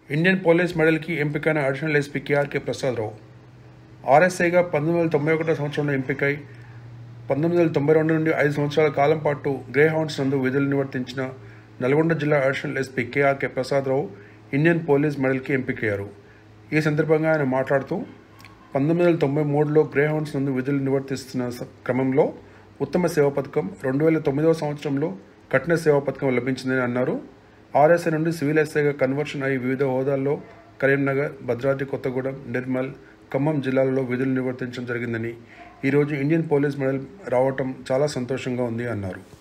Indian police మెడల్కి ఎంపికైన additional SP KRK Prasadarao ఆర్ఎస్ఐగా పంతొమ్మిది వందల తొంభై ఒకటో సంవత్సరంలో ఎంపికై పంతొమ్మిది వందల తొంభై రెండు నుండి ఐదు సంవత్సరాల కాలం పాటు గ్రే హౌండ్స్ నందు విధులు నిర్వర్తించిన నల్గొండ జిల్లా additional SP KRK Prasadarao Indian police మెడల్కి ఎంపికయ్యారు ఈ సందర్భంగా ఆయన మాట్లాడుతూ పంతొమ్మిది వందల తొంభై మూడులో గ్రే హౌండ్స్ నందు విధులు నిర్వర్తిస్తున్న స- క్రమంలో ఉత్తమ సేవా పథకం రెండు వేల తొమ్మిదవ సంవత్సరంలో కఠిన సేవా పథకం లభించిందని అన్నారు ఆర్ఎస్ఐ నుండి సివిల్ ఎస్ఐగా కన్వర్షన్ అయి వివిధ హోదాల్లో కరీంనగర్ భద్రాద్రి కొత్తగూడెం నిర్మల్ ఖమ్మం జిల్లాలలో విధులు నిర్వర్తించడం జరిగిందని ఈరోజు ఇండియన్ పోలీస్ మెడల్ రావటం చాలా సంతోషంగా ఉంది అన్నారు